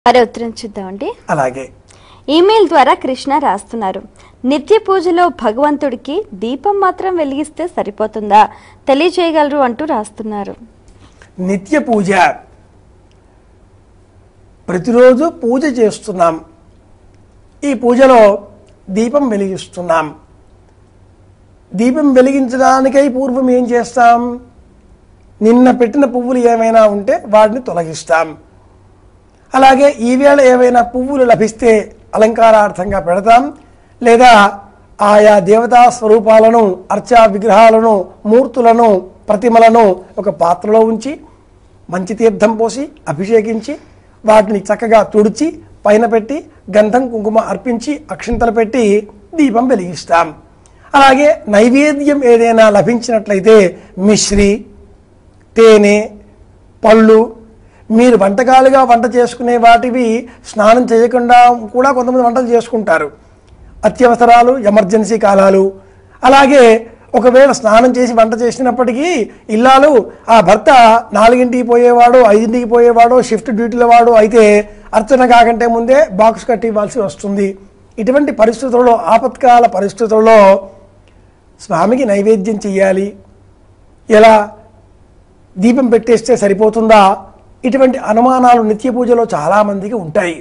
మరో ఉత్తరం చూద్దామండి అలాగే ఈమెయిల్ ద్వారా కృష్ణ రాస్తున్నారు నిత్య పూజలో భగవంతుడికి దీపం మాత్రం వెలిగిస్తే సరిపోతుందా తెలియజేయగలరు అంటూ రాస్తున్నారు నిత్య పూజ ప్రతిరోజు పూజ చేస్తున్నాం ఈ పూజలో దీపం వెలిగిస్తున్నాం దీపం వెలిగించడానికై పూర్వం ఏం చేస్తాం నిన్న పెట్టిన పువ్వులు ఏమైనా ఉంటే వాటిని తొలగిస్తాం అలాగే ఈవేళ ఏవైనా పువ్వులు లభిస్తే అలంకారార్థంగా పెడతాం లేదా ఆయా దేవతా స్వరూపాలను అర్చా విగ్రహాలను మూర్తులను ప్రతిమలను ఒక పాత్రలో ఉంచి మంచి తీర్థం పోసి అభిషేకించి వాటిని చక్కగా తుడిచి పైన పెట్టి గంధం కుంకుమ అర్పించి అక్షింతలు పెట్టి దీపం వెలిగిస్తాం అలాగే నైవేద్యం ఏదైనా లభించినట్లయితే మిశ్రి తేనె పళ్ళు మీరు వంటకాలుగా వంట చేసుకునే వాటివి స్నానం చేయకుండా కూడా కొంతమంది వంటలు చేసుకుంటారు అత్యవసరాలు ఎమర్జెన్సీ కాలాలు అలాగే ఒకవేళ స్నానం చేసి వంట చేసినప్పటికీ ఇల్లాలు ఆ భర్త నాలుగింటికి పోయేవాడు ఐదింటికి పోయేవాడు షిఫ్ట్ డ్యూటీల వాడు అయితే అర్చన కాకంటే ముందే బాక్స్ కట్టి ఇవ్వాల్సి వస్తుంది ఇటువంటి పరిస్థితుల్లో ఆపత్కాల పరిస్థితుల్లో స్వామికి నైవేద్యం చెయ్యాలి ఎలా దీపం పెట్టేస్తే సరిపోతుందా ఇటువంటి అనుమానాలు నిత్య పూజలో చాలామందికి ఉంటాయి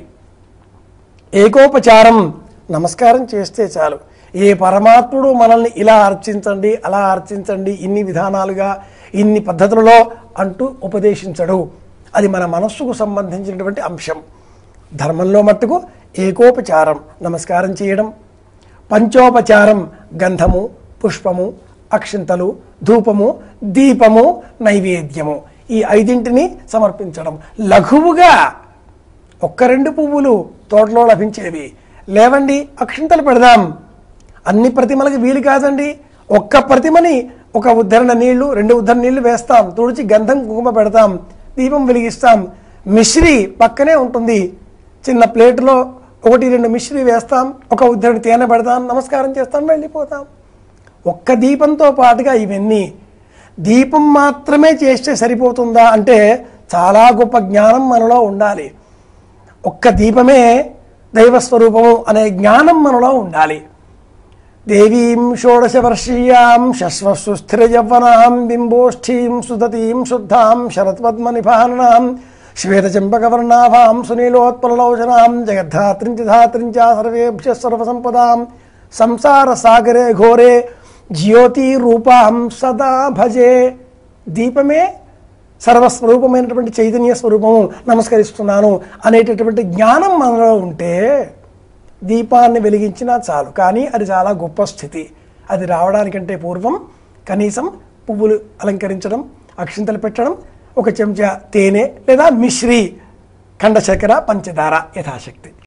ఏకోపచారం నమస్కారం చేస్తే చాలు ఏ పరమాత్ముడు మనల్ని ఇలా అర్చించండి అలా అర్చించండి ఇన్ని విధానాలుగా ఇన్ని పద్ధతులలో అంటూ ఉపదేశించడు అది మన మనస్సుకు సంబంధించినటువంటి అంశం ధర్మంలో మట్టుకు ఏకోపచారం నమస్కారం చేయడం పంచోపచారం గంధము పుష్పము అక్షింతలు ధూపము దీపము నైవేద్యము ఈ ఐదింటిని సమర్పించడం లఘువుగా ఒక్క రెండు పువ్వులు తోటలో లభించేవి లేవండి అక్షింతలు పెడదాం అన్ని ప్రతిమలకు వీలు కాదండి ఒక్క ప్రతిమని ఒక ఉద్ధరణ నీళ్లు రెండు ఉద్ధరణ నీళ్లు వేస్తాం తుడిచి గంధం కుంకుమ పెడతాం దీపం వెలిగిస్తాం మిశ్రీ పక్కనే ఉంటుంది చిన్న ప్లేటులో ఒకటి రెండు మిశ్రీ వేస్తాం ఒక ఉద్ధరణ తేనె పెడతాం నమస్కారం చేస్తాం వెళ్ళిపోతాం ఒక్క దీపంతో పాటుగా ఇవన్నీ దీపం మాత్రమే చేస్తే సరిపోతుందా అంటే చాలా గొప్ప జ్ఞానం మనలో ఉండాలి ఒక్క దీపమే దైవస్వరూపము అనే జ్ఞానం మనలో ఉండాలి దేవీం షోడశవర్షీయాం శశ్వసుస్థిర యవ్వనాం బింబోష్ఠీం సుదతీం శుద్ధాం శరత్పద్మనిభానాం శ్వేతచంపకవర్ణాభాం సునీలోత్పలలోచనాం జగద్ధాత్రించ ధాత్రించ సర్వేభ్య సర్వసంపదాం సంసార సాగరే ఘోరే జ్యోతి రూపాం సదా భజే దీపమే సర్వస్వరూపమైనటువంటి చైతన్య స్వరూపము నమస్కరిస్తున్నాను అనేటటువంటి జ్ఞానం మనలో ఉంటే దీపాన్ని వెలిగించినా చాలు కానీ అది చాలా గొప్ప స్థితి అది రావడానికంటే పూర్వం కనీసం పువ్వులు అలంకరించడం అక్షింతలు పెట్టడం ఒక చెంచా తేనె లేదా మిశ్రీ ఖండ చక్కెర పంచదార యథాశక్తి